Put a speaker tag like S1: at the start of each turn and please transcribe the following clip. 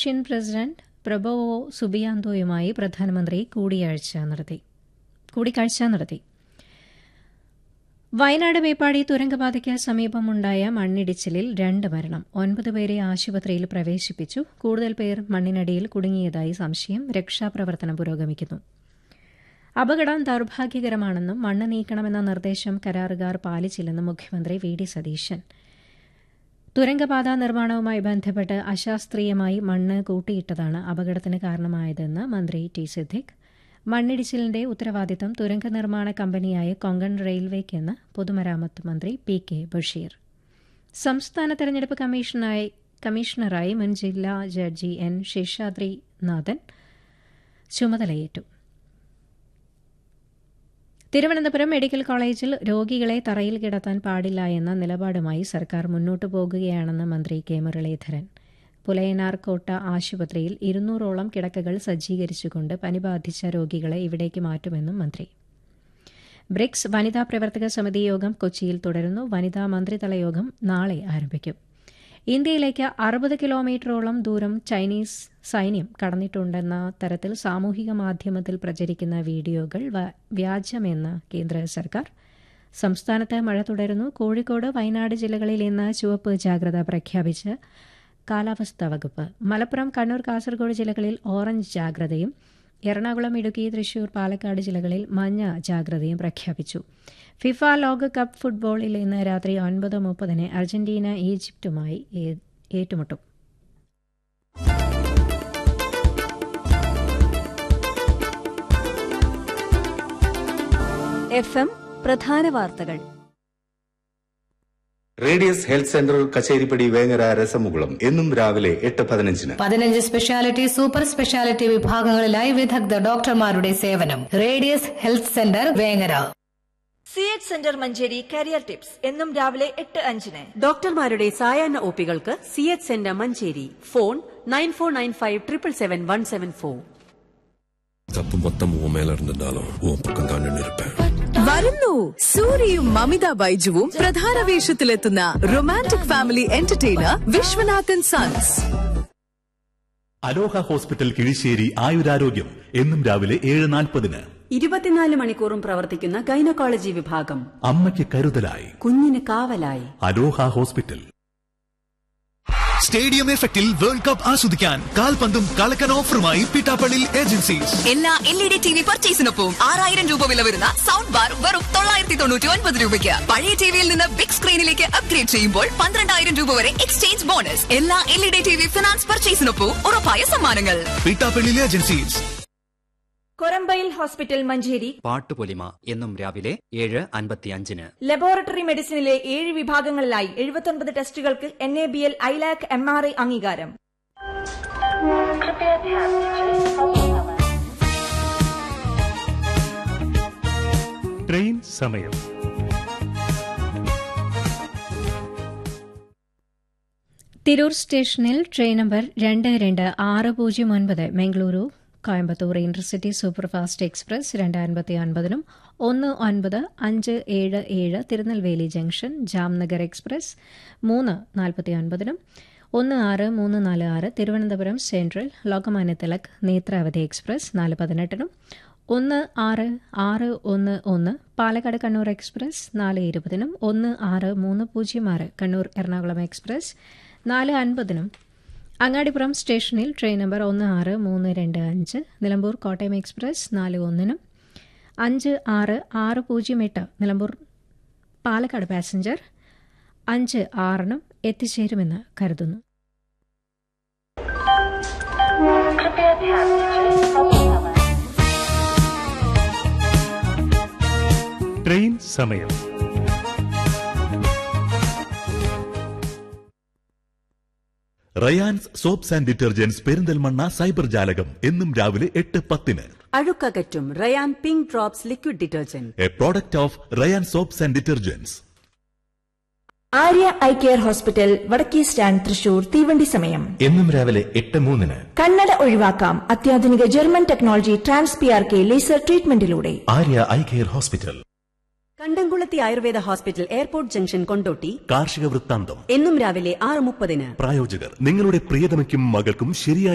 S1: Indonesian president Prabowo സുബിയാന്തോയുമായി പ്രധാനമന്ത്രി കൂടിയാഴ്ച നടത്തി കൂടിക്കാഴ്ച നടത്തി വയനാട് മേപ്പാടി തുരങ്കപാതയ്ക്ക് സമീപമുണ്ടായ മണ്ണിടിച്ചിലിൽ രണ്ട് മരണം ഒൻപത് പേരെ ആശുപത്രിയിൽ പ്രവേശിപ്പിച്ചു കൂടുതൽ പേർ മണ്ണിനടിയിൽ കുടുങ്ങിയതായി സംശയം രക്ഷാപ്രവർത്തനം പുരോഗമിക്കുന്നു അപകടം ദൌർഭാഗ്യകരമാണെന്നും മണ്ണ് നീക്കണമെന്ന നിർദ്ദേശം കരാറുകാർ പാലിച്ചില്ലെന്നും മുഖ്യമന്ത്രി വി ഡി സതീശൻ തുരങ്കപാത നിർമ്മാണവുമായി ബന്ധപ്പെട്ട് അശാസ്ത്രീയമായി മണ്ണ് കൂട്ടിയിട്ടതാണ് അപകടത്തിന് കാരണമായതെന്ന് മന്ത്രി ടി സിദ്ദിഖ് മണ്ണിടിച്ചിലിന്റെ ഉത്തരവാദിത്തം തുരങ്ക നിർമ്മാണ കമ്പനിയായ കൊങ്കൺ റെയിൽവേക്കെന്ന് പൊതുമരാമത്ത് മന്ത്രി പി കെ ബഷീർ സംസ്ഥാന തെരഞ്ഞെടുപ്പ് കമ്മീഷനായി കമ്മീഷണറായി മുൻ ജില്ലാ ജഡ്ജി എൻ ശേഷാദ്രിനാഥൻ ചുമതലയേറ്റു തിരുവനന്തപുരം മെഡിക്കൽ കോളേജിൽ രോഗികളെ തറയിൽ കിടത്താൻ പാടില്ല എന്ന നിലപാടുമായി സർക്കാർ മുന്നോട്ടു പോകുകയാണെന്ന് മന്ത്രി കെ മുരളീധരൻ പുലയനാർ കോട്ട ആശുപത്രിയിൽ ഇരുന്നൂറോളം കിടക്കകൾ സജ്ജീകരിച്ചുകൊണ്ട് പനി ബാധിച്ച രോഗികളെ ഇവിടേക്ക് മാറ്റുമെന്നും മന്ത്രി ബ്രിക്സ് വനിതാ പ്രവർത്തക സമിതി യോഗം കൊച്ചിയിൽ തുടരുന്നു വനിതാ മന്ത്രിതല യോഗം നാളെ ആരംഭിക്കും ഇന്ത്യയിലേക്ക് അറുപത് കിലോമീറ്ററോളം ദൂരം ചൈനീസ് സൈന്യം കടന്നിട്ടുണ്ടെന്ന തരത്തിൽ സാമൂഹിക മാധ്യമത്തിൽ പ്രചരിക്കുന്ന വീഡിയോകൾ വ്യാജമെന്ന് കേന്ദ്ര സർക്കാർ സംസ്ഥാനത്ത് മഴ തുടരുന്നു കോഴിക്കോട് വയനാട് ജില്ലകളിൽ ഇന്ന് ചുവപ്പ് ജാഗ്രത പ്രഖ്യാപിച്ച് കാലാവസ്ഥാ വകുപ്പ് മലപ്പുറം കണ്ണൂർ കാസർഗോഡ് ജില്ലകളിൽ ഓറഞ്ച് ജാഗ്രതയും എറണാകുളം ഇടുക്കി തൃശൂർ പാലക്കാട് ജില്ലകളിൽ മഞ്ഞ ജാഗ്രതയും പ്രഖ്യാപിച്ചു ഫിഫ ലോകകപ്പ് ഫുട്ബോളിൽ ഇന്ന് രാത്രി ഒൻപത് മുപ്പതിന് അർജന്റീന ഈജിപ്തുമായി ഏറ്റുമുട്ടും
S2: എഫ് എം പ്രധാന വാർത്തകൾ
S3: radius health centre Kacheripadi Vengara രസമുകുളം എന്നും രാവിലെ എട്ട് പതിനഞ്ചിന്
S4: പതിനഞ്ച് സ്പെഷ്യാലിറ്റി സൂപ്പർ സ്പെഷ്യാലിറ്റി വിഭാഗങ്ങളിലായി വിദഗ്ധ ഡോക്ടർമാരുടെ സേവനം radius health centre Vengara
S5: C H centre Manjeri career tips എന്നും രാവിലെ എട്ട് അഞ്ചിന്
S6: ഡോക്ടർമാരുടെ സായാഹ്ന ഒപികൾക്ക് C H centre Manjeri phone nine four nine five triple seven one seven four
S7: தப்பு மொத்தம் உன் மேல இருந்திருந்தாலும் உன் பக்கம் தான் நின்று இருப்பேன்
S8: വരുന്നു സൂര്യയും മമിത ബൈജുവും പ്രധാന വേഷത്തിലെത്തുന്ന romantic family entertainer Viswanathan sons
S9: Aloha hospital Kizhisseri ആയുരാരോഗ്യം എന്നും രാവിലെ ഏഴ് നാൽപ്പതിന്
S6: ഇരുപത്തിനാല് മണിക്കൂറും പ്രവർത്തിക്കുന്ന ഗൈനക്കോളജി വിഭാഗം
S9: അമ്മയ്ക്ക് കരുതലായി
S6: കുഞ്ഞിന് കാവലായി
S9: അലോഹ ഹോസ്പിറ്റൽ
S10: സ്റ്റേഡിയം എഫക്റ്റിൽ വേൾഡ് കപ്പ് ആസ്വദിക്കാൻ കാൽപന്തും കളക്കൻ ഓഫറുമായി പിട്ടാപ്പള്ളി ഏജൻസീസ്
S8: എല്ലാ L E D T V പർച്ചേസിനൊപ്പം ആറായിരം രൂപ വില വരുന്ന സൗണ്ട് ബാർ വെറും തൊള്ളായിരത്തി തൊണ്ണൂറ്റി ഒൻപത് രൂപയ്ക്ക് പഴയ ടിവിയിൽ നിന്ന് ബിഗ് സ്ക്രീനിലേക്ക് അപ്ഗ്രേഡ് ചെയ്യുമ്പോൾ പന്ത്രണ്ടായിരം രൂപ വരെ എക്സ്ചേഞ്ച് ബോണസ് എല്ലാ L E D T V finance പർച്ചേസിനൊപ്പം ഉറപ്പായ സമ്മാനങ്ങൾ
S10: പിട്ടാപ്പള്ളി ഏജൻസീസ്
S5: കൊരമ്പയിൽ ഹോസ്പിറ്റൽ മഞ്ചേരി
S11: പാട്ടുപൊലിമ എന്നും രാവിലെ ഏഴ് അൻപത്തിയഞ്ചിന്
S5: ലബോറട്ടറി മെഡിസിനിലെ ഏഴ് വിഭാഗങ്ങളിലായി എഴുപത്തൊൻപത് ടെസ്റ്റുകൾക്ക് N A B L ILAC M R I അംഗീകാരം
S12: ട്രെയിൻ സമയം
S1: തിരൂർ സ്റ്റേഷനിൽ ട്രെയിൻ നമ്പർ രണ്ട് രണ്ട് ആറ് പൂജ്യം ഒൻപത് Mangaluru Coimbatore intercity superfast express രണ്ട് അൻപത്തി ഒൻപതിനും ഒന്ന് ഒൻപത് അഞ്ച് ഏഴ് ഏഴ് തിരുനെൽവേലി ജംഗ്ഷൻ ജാംനഗർ എക്സ്പ്രസ് മൂന്ന് നാൽപ്പത്തി ഒൻപതിനും ഒന്ന് ആറ് മൂന്ന് നാല് ആറ് തിരുവനന്തപുരം സെൻട്രൽ ലോകമാന്യ തിലക് നേത്രാവതി എക്സ്പ്രസ് നാല് പതിനെട്ടിനും ഒന്ന് ആറ് ആറ് ഒന്ന് ഒന്ന് പാലക്കാട് കണ്ണൂർ എക്സ്പ്രസ് നാല് ഇരുപതിനും ഒന്ന് ആറ് മൂന്ന് പൂജ്യം ആറ് കണ്ണൂർ എറണാകുളം എക്സ്പ്രസ് നാല് അൻപതിനും അങ്ങാടിപ്പുറം സ്റ്റേഷനിൽ ട്രെയിൻ നമ്പർ ഒന്ന് ആറ് മൂന്ന് രണ്ട് അഞ്ച് നിലമ്പൂർ കോട്ടയം എക്സ്പ്രസ് നാല് ഒന്നിനും അഞ്ച് ആറ് ആറ് പൂജ്യം എട്ട് നിലമ്പൂർ പാലക്കാട് പാസഞ്ചർ അഞ്ച് ആറിനും എത്തിച്ചേരുമെന്ന് കരുതുന്നു
S12: ട്രെയിൻ സമയം
S9: Rayans soaps and detergents Perinthalmanna cyber ജാലകം എന്നും രാവിലെ എട്ട് പത്തിന്
S6: അഴുക്കകറ്റും Rayan pink drops liquid detergent
S9: a product of Rayans soaps and detergents
S5: Arya eye care hospital വടക്കേ സ്റ്റാൻഡ് തൃശൂർ തീവണ്ടി സമയം
S3: എന്നും രാവിലെ എട്ട് മൂന്നിന്
S5: കണ്ണട ഒഴിവാക്കാം അത്യാധുനിക German technology trans P R K laser ട്രീറ്റ്മെന്റിലൂടെ
S3: Arya eye care hospital
S6: Kandamkulathy Ayurveda hospital airport junction Kondotty
S9: കാർഷിക വൃത്താന്തം
S6: എന്നും രാവിലെ ആറ് മുപ്പതിന്
S9: പ്രായോജകർ നിങ്ങളുടെ പ്രിയതമയ്ക്കും മകൾക്കും ശരിയായ